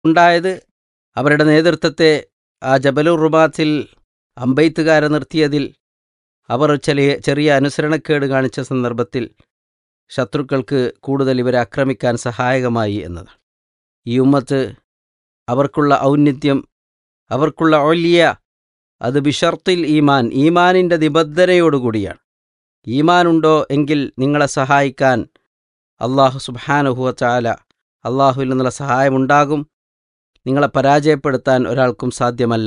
ഉണ്ടായത് അവരുടെ നേതൃത്വത്തെ ആ ജബലുർ റുബാത്തിൽ അമ്പെയ്ത്തുകാരെ നിർത്തിയതിൽ അവർ ചെറിയ ചെറിയ അനുസരണക്കേട് കാണിച്ച സന്ദർഭത്തിൽ ശത്രുക്കൾക്ക് കൂടുതൽ ഇവരെ ആക്രമിക്കാൻ സഹായകമായി എന്നതാണ് ഈ ഉമ്മത്ത് അവർക്കുള്ള ഔന്നിത്യം അവർക്കുള്ള ഒല്യ അത് ബിഷർത്തിൽ ഈമാൻ ഈമാനിൻ്റെ നിബന്ധനയോടുകൂടിയാണ് ഈമാനുണ്ടോ എങ്കിൽ നിങ്ങളെ സഹായിക്കാൻ അള്ളാഹു സുബാനുഹുവ ചാല അള്ളാഹുവിൽ നിന്നുള്ള സഹായമുണ്ടാകും നിങ്ങളെ പരാജയപ്പെടുത്താൻ ഒരാൾക്കും സാധ്യമല്ല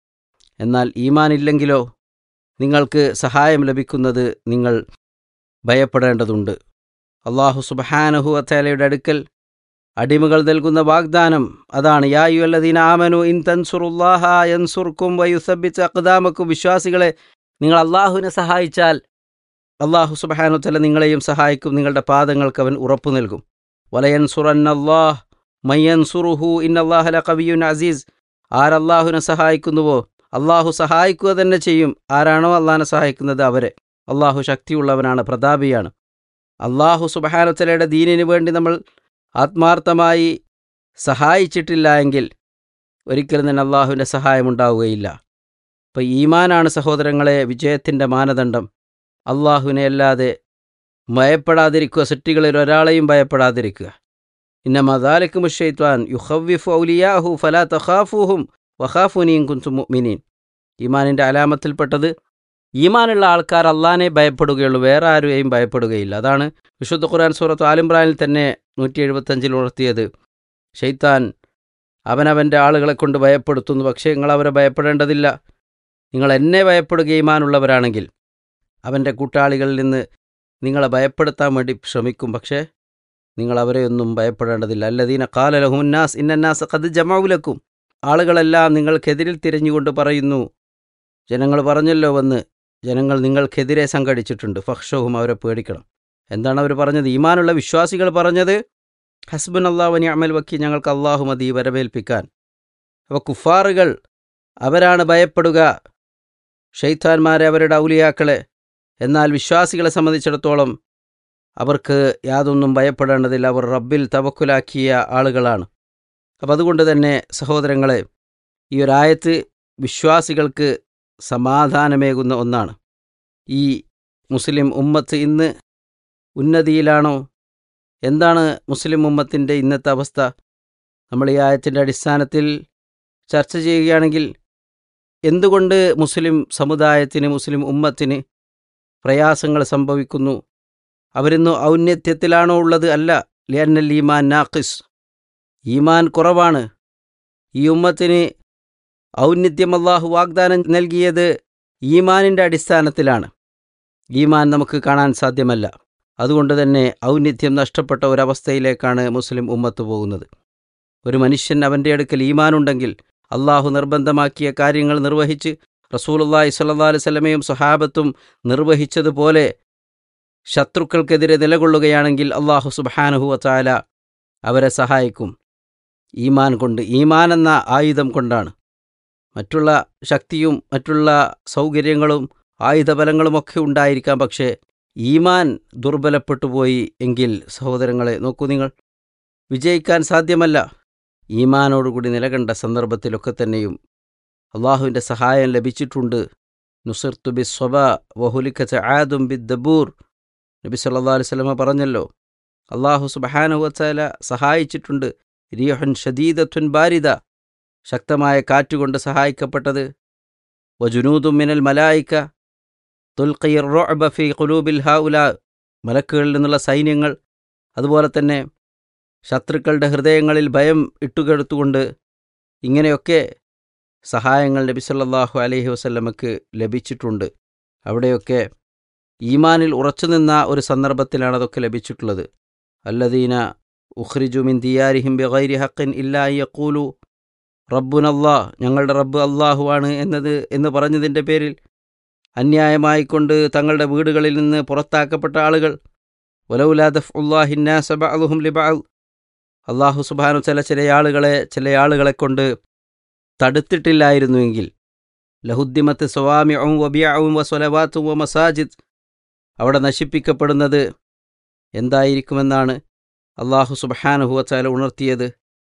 എന്നാൽ ഈമാനില്ലെങ്കിലോ നിങ്ങൾക്ക് സഹായം ലഭിക്കുന്നത് നിങ്ങൾ ഭയപ്പെടേണ്ടതുണ്ട് അള്ളാഹു സുബഹാനഹുവ ചാലയുടെ അടുക്കൽ അടിമകൾ നൽകുന്ന വാഗ്ദാനം അതാണ് യായുവല്ലദീന ആമനു ഇൻ തൻസുറുല്ലാഹ യൻസുർക്കും വയുസബിച്ച് അക്ദാമക്കും വിശ്വാസികളെ നിങ്ങൾ അള്ളാഹുവിനെ സഹായിച്ചാൽ അള്ളാഹു സുബഹാനു തല നിങ്ങളെയും സഹായിക്കും നിങ്ങളുടെ പാദങ്ങൾക്ക് അവൻ ഉറപ്പു നൽകും വലയൻസുറന്നല്ലാഹ് മയ്യൻസുറുഹു ഇന്നല്ലാഹല കവിയുൻ അസീസ് ആരല്ലാഹുവിനെ സഹായിക്കുന്നുവോ അള്ളാഹു സഹായിക്കുക തന്നെ ചെയ്യും ആരാണോ അള്ളാഹിനെ സഹായിക്കുന്നത് അവരെ അള്ളാഹു ശക്തിയുള്ളവനാണ് പ്രതാപിയാണ് അള്ളാഹു സുബഹാനുത്തലയുടെ ദീനിന് വേണ്ടി നമ്മൾ ആത്മാർത്ഥമായി സഹായിച്ചിട്ടില്ല എങ്കിൽ ഒരിക്കലും തന്നെ അള്ളാഹുവിൻ്റെ സഹായമുണ്ടാവുകയില്ല അപ്പോൾ ഈമാനാണ് സഹോദരങ്ങളെ വിജയത്തിൻ്റെ മാനദണ്ഡം അള്ളാഹുവിനെ അല്ലാതെ ഭയപ്പെടാതിരിക്കുക സൃഷ്ടികളിൽ ഒരാളെയും ഭയപ്പെടാതിരിക്കുക ഇന്ന മദാലിക്ക് മുഷൈത്വാൻ യുഹവിഫു ഔലിയാഹു ഫലാ തഖാഫുഹും വഖാഫുനീൻ കുൻതു മുഅ്മിനീൻ ഈമാനിൻ്റെ അലാമത്തിൽപ്പെട്ടത് ഈമാനുള്ള ആൾക്കാർ അള്ളാനെ ഭയപ്പെടുകയുള്ളൂ വേറെ ആരെയും ഭയപ്പെടുകയില്ല അതാണ് വിശുദ്ധ ഖുർആൻ സൂറത്ത് ആലിംറാനിൽ തന്നെ നൂറ്റി എഴുപത്തഞ്ചിൽ ഉണർത്തിയത് ഷെയ്ത്താൻ അവനവൻ്റെ ആളുകളെ കൊണ്ട് ഭയപ്പെടുത്തുന്നു പക്ഷേ നിങ്ങൾ അവരെ ഭയപ്പെടേണ്ടതില്ല നിങ്ങൾ എന്നെ ഭയപ്പെടുക ഈമാനുള്ളവരാണെങ്കിൽ അവൻ്റെ കൂട്ടാളികളിൽ നിന്ന് നിങ്ങളെ ഭയപ്പെടുത്താൻ വേണ്ടി ശ്രമിക്കും പക്ഷേ നിങ്ങൾ അവരെയൊന്നും ഭയപ്പെടേണ്ടതില്ല അല്ലദീന കാലലഹുന്നാസ് ഇന്നന്നാസ് കത് ജമാവുലക്കും ആളുകളെല്ലാം നിങ്ങൾക്കെതിരിൽ തിരഞ്ഞുകൊണ്ട് പറയുന്നു ജനങ്ങൾ പറഞ്ഞല്ലോ വന്ന് ജനങ്ങൾ നിങ്ങൾക്കെതിരെ സംഘടിച്ചിട്ടുണ്ട് ഫക്ഷവും അവരെ പേടിക്കണം എന്താണ് അവർ പറഞ്ഞത് ഈമാനുള്ള വിശ്വാസികൾ പറഞ്ഞത് ഹസ്ബൻ അള്ളാഹുവിനെ അമൽ വക്കി ഞങ്ങൾക്ക് അള്ളാഹു മതി വരവേൽപ്പിക്കാൻ അവ കുഫാറുകൾ അവരാണ് ഭയപ്പെടുക ഷെയ്ത്താന്മാരെ അവരുടെ ഔലിയാക്കളെ എന്നാൽ വിശ്വാസികളെ സംബന്ധിച്ചിടത്തോളം അവർക്ക് യാതൊന്നും ഭയപ്പെടേണ്ടതില്ല അവർ റബ്ബിൽ തവക്കുലാക്കിയ ആളുകളാണ് അപ്പം അതുകൊണ്ട് തന്നെ സഹോദരങ്ങളെ ഈ ഒരായത്ത് വിശ്വാസികൾക്ക് സമാധാനമേകുന്ന ഒന്നാണ് ഈ മുസ്ലിം ഉമ്മത്ത് ഇന്ന് ഉന്നതിയിലാണോ എന്താണ് മുസ്ലിം ഉമ്മത്തിൻ്റെ ഇന്നത്തെ അവസ്ഥ നമ്മൾ ഈ ആയത്തിൻ്റെ അടിസ്ഥാനത്തിൽ ചർച്ച ചെയ്യുകയാണെങ്കിൽ എന്തുകൊണ്ട് മുസ്ലിം സമുദായത്തിന് മുസ്ലിം ഉമ്മത്തിന് പ്രയാസങ്ങൾ സംഭവിക്കുന്നു അവരിന്ന് ഔന്നത്യത്തിലാണോ ഉള്ളത് അല്ല ലിയന്നൽ ഈമാൻ നാഖിസ് ഈമാൻ കുറവാണ് ഈ ഉമ്മത്തിന് ഔന്നത്യം അള്ളാഹു വാഗ്ദാനം നൽകിയത് ഈമാനിൻ്റെ അടിസ്ഥാനത്തിലാണ് ഈമാൻ നമുക്ക് കാണാൻ സാധ്യമല്ല അതുകൊണ്ട് തന്നെ ഔന്നിത്യം നഷ്ടപ്പെട്ട ഒരവസ്ഥയിലേക്കാണ് മുസ്ലിം ഉമ്മത്ത് പോകുന്നത് ഒരു മനുഷ്യൻ അവൻ്റെ അടുക്കൽ ഈമാനുണ്ടെങ്കിൽ അള്ളാഹു നിർബന്ധമാക്കിയ കാര്യങ്ങൾ നിർവഹിച്ച് റസൂലുള്ളാഹി സ്വല്ലല്ലാഹു അലൈഹി വസല്ലമയും സ്വഹാബത്തും നിർവഹിച്ചതുപോലെ ശത്രുക്കൾക്കെതിരെ നിലകൊള്ളുകയാണെങ്കിൽ അള്ളാഹു സുബ്ഹാനഹു വതആല അവരെ സഹായിക്കും ഈമാൻ കൊണ്ട് ഈമാൻ എന്ന ആയുധം കൊണ്ടാണ് മറ്റുള്ള ശക്തിയും മറ്റുള്ള സൗകര്യങ്ങളും ആയുധബലങ്ങളുമൊക്കെ ഉണ്ടായിരിക്കാം പക്ഷേ ഈമാൻ ദുർബലപ്പെട്ടു പോയി എങ്കിൽ സഹോദരങ്ങളെ നോക്കൂ നിങ്ങൾ വിജയിക്കാൻ സാധ്യമല്ല ഈമാനോടുകൂടി നിലകണ്ട സന്ദർഭത്തിലൊക്കെ തന്നെയും അള്ളാഹുവിൻ്റെ സഹായം ലഭിച്ചിട്ടുണ്ട് നുസിർത്തു ബി സ്വബ വഹുലിഖത്ത് ആദും ബി ദബൂർ നബി സല്ലാ അലൈഹി സ്വലമ പറഞ്ഞല്ലോ അള്ളാഹു സുബഹാനുവച്ചാല സഹായിച്ചിട്ടുണ്ട് റിയഹുൻ ഷദീദത്തുൻ ബാരിദ ശക്തമായ കാറ്റുകൊണ്ട് സഹായിക്കപ്പെട്ടത് വജുനൂദും മിനൽ മലായിക്ക തുൽഖിർ റൊഅബ ഫി ഖുലൂബിൽ ഹൗല മലക്കുകളിൽ നിന്നുള്ള സൈന്യങ്ങൾ അതുപോലെ തന്നെ ശത്രുക്കളുടെ ഹൃദയങ്ങളിൽ ഭയം ഇട്ടുകെടുത്തുകൊണ്ട് ഇങ്ങനെയൊക്കെ സഹായങ്ങൾ നബി സല്ലല്ലാഹു അലൈഹി വസല്ലമക്ക് ലഭിച്ചിട്ടുണ്ട് അവിടെയൊക്കെ ഈമാനിൽ ഉറച്ചുനിന്ന ഒരു സന്ദർഭത്തിലാണ് അതൊക്കെ ലഭിച്ചിട്ടുള്ളത് അല്ലദീന ഉഖ്രിജു മിൻ ദിയാരിഹിം ബിഗൈരി ഹഖിൻ ഇല്ലാ യഖൂലു റബ്ബുനല്ലാ ഞങ്ങളുടെ റബ്ബ് അള്ളാഹുവാണ് എന്നത് എന്ന് പറഞ്ഞതിൻ്റെ പേരിൽ അന്യായമായിക്കൊണ്ട് തങ്ങളുടെ വീടുകളിൽ നിന്ന് പുറത്താക്കപ്പെട്ട ആളുകൾ വലൗലാദഫ് ഉല്ലാഹിന്നാസബഅലുഹും ലിബഅൽ അള്ളാഹു സുബാനു ചില ചില ആളുകളെ ചില ആളുകളെ കൊണ്ട് തടുത്തിട്ടില്ലായിരുന്നുവെങ്കിൽ ലഹുദ്ദിമത്ത് സ്വവാമിയും വബിയാവും വസ്വലവാത്തും വ മസാജിദ് അവിടെ നശിപ്പിക്കപ്പെടുന്നത് എന്തായിരിക്കുമെന്നാണ് അള്ളാഹു സുബഹാനുഹുവച്ചാല ഉണർത്തിയത്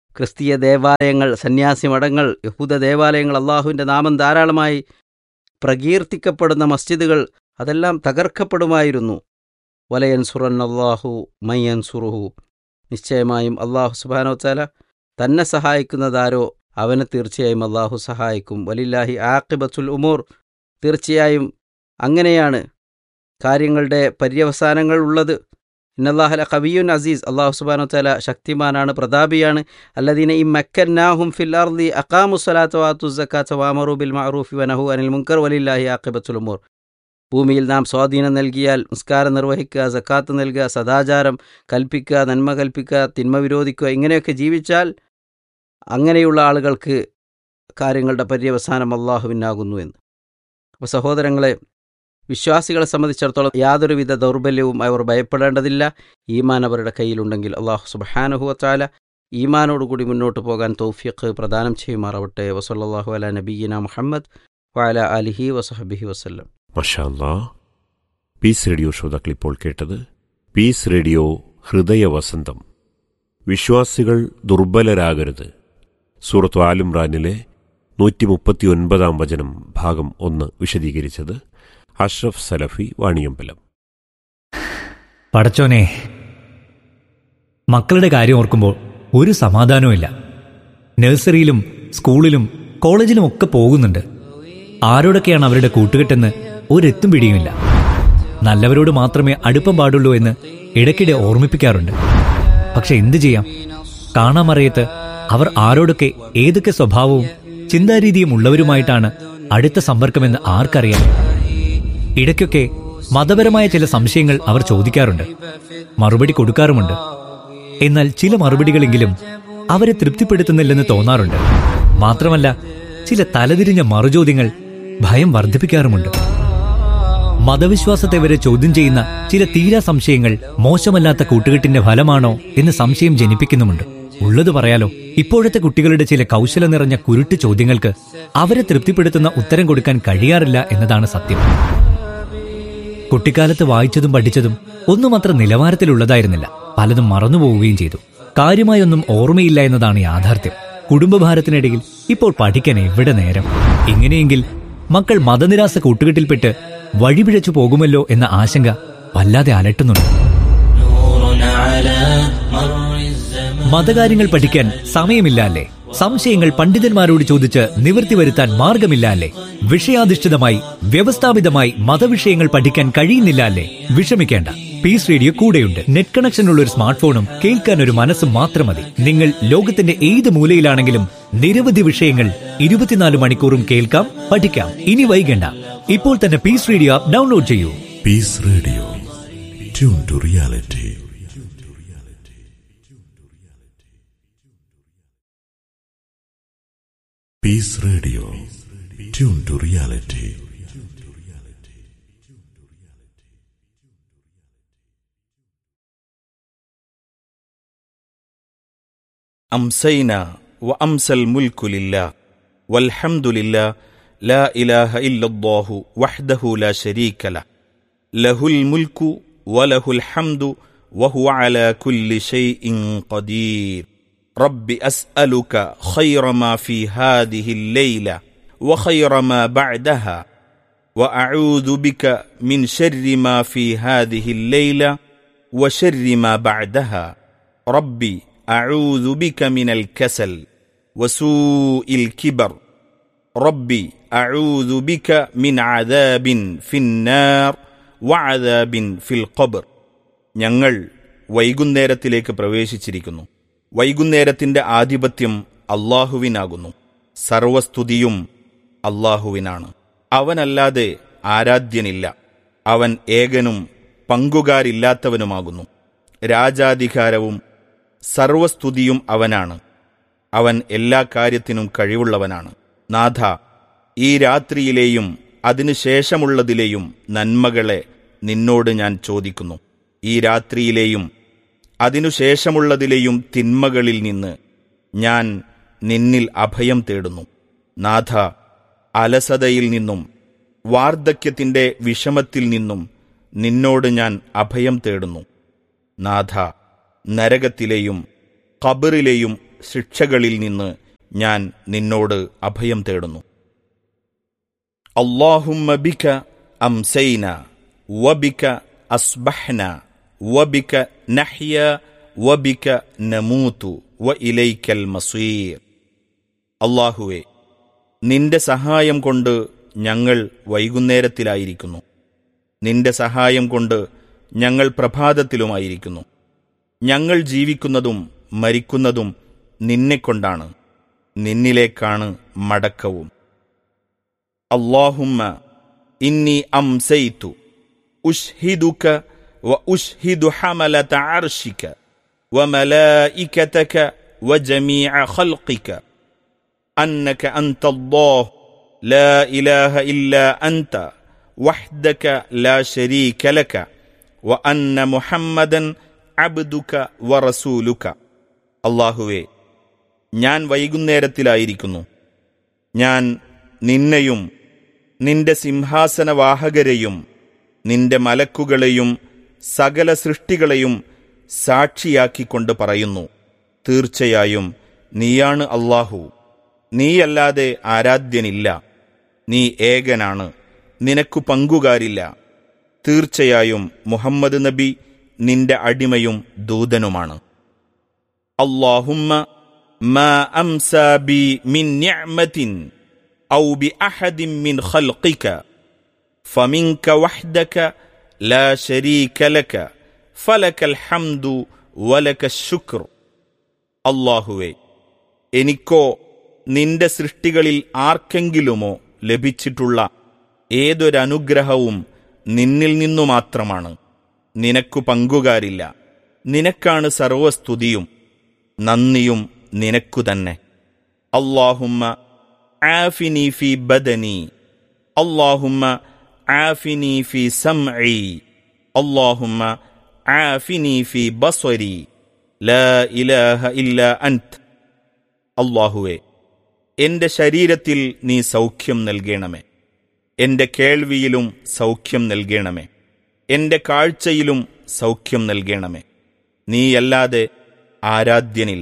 ക്രിസ്തീയ ദേവാലയങ്ങൾ സന്യാസി മഠങ്ങൾ യഹൂദ ദേവാലയങ്ങൾ അള്ളാഹുവിൻ്റെ നാമം ധാരാളമായി പ്രകീർത്തിക്കപ്പെടുന്ന മസ്ജിദുകൾ അതെല്ലാം തകർക്കപ്പെടുമായിരുന്നു വലയൻസുറൻ അള്ളാഹു മയ്യൻസുറുഹു നിശ്ചയമായും അള്ളാഹു സുബാനോത്താല തന്നെ സഹായിക്കുന്നതാരോ അവനെ തീർച്ചയായും അള്ളാഹു സഹായിക്കും വലില്ലാഹി ആക്കിബത്തുൽ ഉമൂർ തീർച്ചയായും അങ്ങനെയാണ് കാര്യങ്ങളുടെ പര്യവസാനങ്ങൾ ഉള്ളത് ഇന്നല്ലാഹല കവിയുൻ അസീസ് അള്ളാഹു സുബാനു തല ശക്തിമാനാണ് പ്രതാപിയാണ് അല്ലദീന ഈ മക്കന്നാഹും ഫിൽ അർദി അഖാമു സ്വലാത്ത് വാത്തു സക്കാത്ത് വാമറു ബിൽ മഅറൂഫി വനഹു അനിൽ മുങ്കർ വലില്ലാഹി ആഖിബത്തുൽ ഉമൂർ ഭൂമിയിൽ നാം സ്വാധീനം നൽകിയാൽ നിസ്കാരം നിർവഹിക്കുക സക്കാത്ത് നൽകുക സദാചാരം കൽപ്പിക്കുക നന്മ കൽപ്പിക്കുക തിന്മ വിരോധിക്കുക ഇങ്ങനെയൊക്കെ ജീവിച്ചാൽ അങ്ങനെയുള്ള ആളുകൾക്ക് കാര്യങ്ങളുടെ പര്യവസാനം അള്ളാഹുവിനാകുന്നു എന്ന് അപ്പോൾ സഹോദരങ്ങളെ വിശ്വാസികളെ സംബന്ധിച്ചിടത്തോളം യാതൊരുവിധ ദൗർബല്യവും അവർ ഭയപ്പെടേണ്ടതില്ല ഈമാൻ അവരുടെ കയ്യിലുണ്ടെങ്കിൽ അള്ളാഹു സുബഹാനുഹുവത്താല ഈമാനോടുകൂടി മുന്നോട്ട് പോകാൻ തൗഫിയഖ് പ്രദാനം ചെയ്യുമാറാവട്ടെ വസല്ലാഹു അല നബീന മുഹമ്മദ് വഅല അലിഹി വസഹബിഹി വസ്ല്ലം മഷാല്ലാ പീസ് റേഡിയോ ശ്രോതാക്കൾ ഇപ്പോൾ കേട്ടത് പീസ് റേഡിയോ ഹൃദയവസന്തം വിശ്വാസികൾ ദുർബലരാകരുത് സൂറത്ത് ആലുംറാനിലെ നൂറ്റി മുപ്പത്തിയൊൻപതാം വചനം ഭാഗം ഒന്ന് വിശദീകരിച്ചത് അഷ്റഫ് സലഫി വാണിയമ്പലം പടച്ചോനെ മക്കളുടെ കാര്യം ഓർക്കുമ്പോൾ ഒരു സമാധാനവുമില്ല നഴ്സറിയിലും സ്കൂളിലും കോളേജിലും ഒക്കെ പോകുന്നുണ്ട് ആരോടൊക്കെയാണ് അവരുടെ കൂട്ടുകെട്ടെന്ന് ഒരെത്തും പിടിയുമില്ല നല്ലവരോട് മാത്രമേ അടുപ്പം പാടുള്ളൂ എന്ന് ഇടയ്ക്കിടെ ഓർമ്മിപ്പിക്കാറുണ്ട് പക്ഷെ എന്തു ചെയ്യാം കാണാമറിയത്ത് അവർ ആരോടൊക്കെ ഏതൊക്കെ സ്വഭാവവും ചിന്താരീതിയും ഉള്ളവരുമായിട്ടാണ് അടുത്ത സമ്പർക്കമെന്ന് ആർക്കറിയാം ഇടയ്ക്കൊക്കെ മതപരമായ ചില സംശയങ്ങൾ അവർ ചോദിക്കാറുണ്ട് മറുപടി കൊടുക്കാറുമുണ്ട് എന്നാൽ ചില മറുപടികളെങ്കിലും അവരെ തൃപ്തിപ്പെടുത്തുന്നില്ലെന്ന് തോന്നാറുണ്ട് മാത്രമല്ല ചില തലതിരിഞ്ഞ മറുചോദ്യങ്ങൾ ഭയം വർദ്ധിപ്പിക്കാറുമുണ്ട് മതവിശ്വാസത്തെ വരെ ചോദ്യം ചെയ്യുന്ന ചില തീരാ സംശയങ്ങൾ മോശമല്ലാത്ത കൂട്ടുകെട്ടിന്റെ ഫലമാണോ എന്ന് സംശയം ജനിപ്പിക്കുന്നുമുണ്ട് ഉള്ളത് പറയാലോ ഇപ്പോഴത്തെ കുട്ടികളുടെ ചില കൗശല നിറഞ്ഞ കുരുട്ട് ചോദ്യങ്ങൾക്ക് അവരെ തൃപ്തിപ്പെടുത്തുന്ന ഉത്തരം കൊടുക്കാൻ കഴിയാറില്ല എന്നതാണ് സത്യം കുട്ടിക്കാലത്ത് വായിച്ചതും പഠിച്ചതും ഒന്നും അത്ര നിലവാരത്തിലുള്ളതായിരുന്നില്ല പലതും മറന്നുപോവുകയും ചെയ്തു കാര്യമായൊന്നും ഓർമ്മയില്ല എന്നതാണ് യാഥാർത്ഥ്യം കുടുംബഭാരത്തിനിടയിൽ ഇപ്പോൾ പഠിക്കാൻ എവിടെ നേരം ഇങ്ങനെയെങ്കിൽ മക്കൾ മതനിരാസ കൂട്ടുകെട്ടിൽപ്പെട്ട് വഴിപിഴച്ചു പോകുമല്ലോ എന്ന ആശങ്ക വല്ലാതെ അലട്ടുന്നുണ്ട് മതകാര്യങ്ങൾ പഠിക്കാൻ സമയമില്ല അല്ലേ സംശയങ്ങൾ പണ്ഡിതന്മാരോട് ചോദിച്ച് നിവൃത്തി വരുത്താൻ മാർഗമില്ല അല്ലേ വിഷയാധിഷ്ഠിതമായി വ്യവസ്ഥാപിതമായി മതവിഷയങ്ങൾ പഠിക്കാൻ കഴിയുന്നില്ല അല്ലേ വിഷമിക്കേണ്ട പീസ് റേഡിയോ കൂടെയുണ്ട് നെറ്റ് കണക്ഷനുള്ള ഒരു സ്മാർട്ട് ഫോണും കേൾക്കാൻ ഒരു മനസ്സും മാത്രം മതി നിങ്ങൾ ലോകത്തിന്റെ ഏത് മൂലയിലാണെങ്കിലും നിരവധി വിഷയങ്ങൾ ഇരുപത്തിനാല് മണിക്കൂറും കേൾക്കാം പഠിക്കാം ഇനി വൈകണ്ട ഇപ്പോൾ തന്നെ പീസ് റേഡിയോ ആപ്പ് ഡൗൺലോഡ് ചെയ്യൂ Peace Radio. Tune to reality. Peace Radio. Tune to reality. أمسينا وأمسى الملك لله والحمد لله لا إله إلا الله وحده لا شريك له له الملك وله الحمد وهو على كل شيء قدير رب أسألك خير ما في هذه الليلة وخير ما بعدها وأعوذ بك من شر ما في هذه الليلة وشر ما بعدها ربي أعوذ بك من الكسل وسوء الكبر ربي أعوذ بك من عذاب في النار وعذاب في القبر ഞങ്ങൾ വൈകുന്നേരത്തിലേക്ക് പ്രവേശിച്ചിരിക്കുന്നു വൈകുന്നേരത്തിന്റെ ആധിപത്യം അള്ളാഹുവിനാകുന്നു സർവസ്തുതിയും അള്ളാഹുവിനാണ് അവനല്ലാതെ ആരാധ്യനില്ല അവൻ ഏകനും പങ്കുകാരില്ലാത്തവനുമാകുന്നു രാജാധികാരവും സർവസ്തുതിയും അവനാണ് അവൻ എല്ലാ കാര്യത്തിനും കഴിവുള്ളവനാണ് നാഥ ഈ രാത്രിയിലെയും അതിനുശേഷമുള്ളതിലെയും നന്മകളെ നിന്നോട് ഞാൻ ചോദിക്കുന്നു ഈ രാത്രിയിലെയും അതിനുശേഷമുള്ളതിലെയും തിന്മകളിൽ നിന്ന് ഞാൻ നിന്നിൽ അഭയം തേടുന്നു നാഥ അലസതയിൽ നിന്നും വാർദ്ധക്യത്തിന്റെ വിഷമത്തിൽ നിന്നും നിന്നോട് ഞാൻ അഭയം തേടുന്നു നാഥ നരകത്തിലെയും ഖബറിലെയും ശിക്ഷകളിൽ നിന്ന് ഞാൻ നിന്നോട് അഭയം തേടുന്നു അള്ളാഹുമ്മ ബിക അംസൈന വബിക അസ്ബഹ്ന വബിക നഹ്യ വബിക നമൂതു വ ഇലൈക്കൽ മസീർ അള്ളാഹുവെ നിന്റെ സഹായം കൊണ്ട് ഞങ്ങൾ വൈകുന്നേരത്തിലായിരിക്കുന്നു നിന്റെ സഹായം കൊണ്ട് ഞങ്ങൾ പ്രഭാതത്തിലുമായിരിക്കുന്നു ഞങ്ങൾ ജീവിക്കുന്നതും മരിക്കുന്നതും നിന്നെക്കൊണ്ടാണ് നിന്നിലേക്കാണ് മടക്കവും അള്ളാഹുമ്മ ഇന്നി അംസൈതു ഉഷ്ഹിദുക വ ഉഷ്ഹിദു ഹമലത അർഷിക وملائكتك وجميع خلقك انك انت الله لا اله الا انت وحدك لا شريك لك وان محمدا عبدك ورسولك അള്ളാഹുവേ ഞാൻ വൈകുന്നേരത്തിലായിരിക്കുന്നു ഞാൻ നിന്നെയും നിന്റെ സിംഹാസനവാഹകരെയും നിന്റെ മലക്കുകളെയും സകല സൃഷ്ടികളെയും സാക്ഷിയാക്കിക്കൊണ്ട് പറയുന്നു തീർച്ചയായും നീയാണ് അള്ളാഹു നീയല്ലാതെ ആരാധ്യനില്ല നീ ഏകനാണ് നിനക്കു പങ്കുകാരില്ല തീർച്ചയായും മുഹമ്മദ് നബി നിന്റെ അടിമയും ദൂതനുമാണ് അള്ളാഹുമ്മ ما أمسى بي من نعمة أو بأحد من خلقك فمنك وحدك لا شريك لك فلك الحمد ولك الشكر അള്ളാഹുവേ എനിക്കോ നിന്റെ സൃഷ്ടികളിൽ ആർക്കെങ്കിലുമോ ലഭിച്ചിട്ടുള്ള ഏതൊരനുഗ്രഹവും നിന്നിൽ നിന്നു മാത്രമാണ് നിനക്കു പങ്കുകാരില്ല നിനക്കാണ് സർവസ്തുതിയും നന്ദിയും നിനക്കു തന്നെ അള്ളാഹുമ്മ ആഫിനി ഫി ബദനി അള്ളാഹുമ്മ ആഫിനി ഫി സംഇ അള്ളാഹുമ്മ ആഫിനി ഫി ബസ്വരി ലാ ഇലാഹ ഇല്ല അൻത് അള്ളാഹുവെ എന്റെ ശരീരത്തിൽ നീ സൗഖ്യം നൽകണമേ എന്റെ കേൾവിയിലും സൗഖ്യം നൽകണമേ എന്റെ കാഴ്ചയിലും സൗഖ്യം നൽകണമേ നീയല്ലാതെ ആരാധ്യനില്ല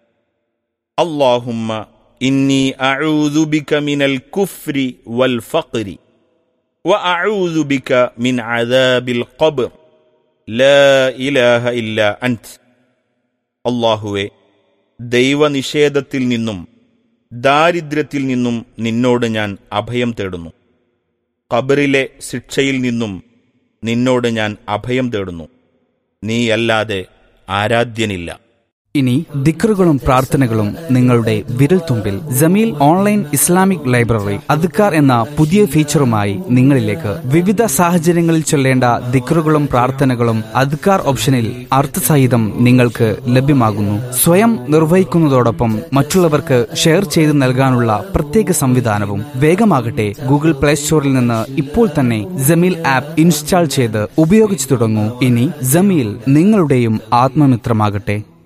അള്ളാഹുമ്മ ഇന്നി അഊദു ബിക മിനൽ കുഫ്രി വൽ ഫഖ്രി وأعوذ بك من عذاب القبر لا إله إلا أنت അള്ളാഹുവെ ദൈവനിഷേധത്തിൽ നിന്നും ദാരിദ്ര്യത്തിൽ നിന്നും നിന്നോട് ഞാൻ അഭയം തേടുന്നു ഖബറിലെ ശിക്ഷയിൽ നിന്നും നിന്നോട് ഞാൻ അഭയം തേടുന്നു നീയല്ലാതെ ആരാധ്യനില്ല ഇനി ദിക്റുകളും പ്രാർത്ഥനകളും നിങ്ങളുടെ വിരൽത്തുമ്പിൽ ജമീൽ ഓൺലൈൻ ഇസ്ലാമിക് ലൈബ്രറി അദ്ക്കാർ എന്ന പുതിയ ഫീച്ചറുമായി നിങ്ങളിലേക്ക് വിവിധ സാഹചര്യങ്ങളിൽ ചൊല്ലേണ്ട ദിക്റുകളും പ്രാർത്ഥനകളും അദ്ക്കാർ ഓപ്ഷനിൽ അർത്ഥസഹിതം നിങ്ങൾക്ക് ലഭ്യമാകുന്നു സ്വയം നിർവഹിക്കുന്നതോടൊപ്പം മറ്റുള്ളവർക്ക് ഷെയർ ചെയ്ത് നൽകാനുള്ള പ്രത്യേക സംവിധാനവും വേഗമാകട്ടെ ഗൂഗിൾ പ്ലേ സ്റ്റോറിൽ നിന്ന് ഇപ്പോൾ തന്നെ ജമീൽ ആപ്പ് ഇൻസ്റ്റാൾ ചെയ്ത് ഉപയോഗിച്ചു തുടങ്ങൂ ഇനി ജമീൽ നിങ്ങളുടെയും ആത്മമിത്രമാകട്ടെ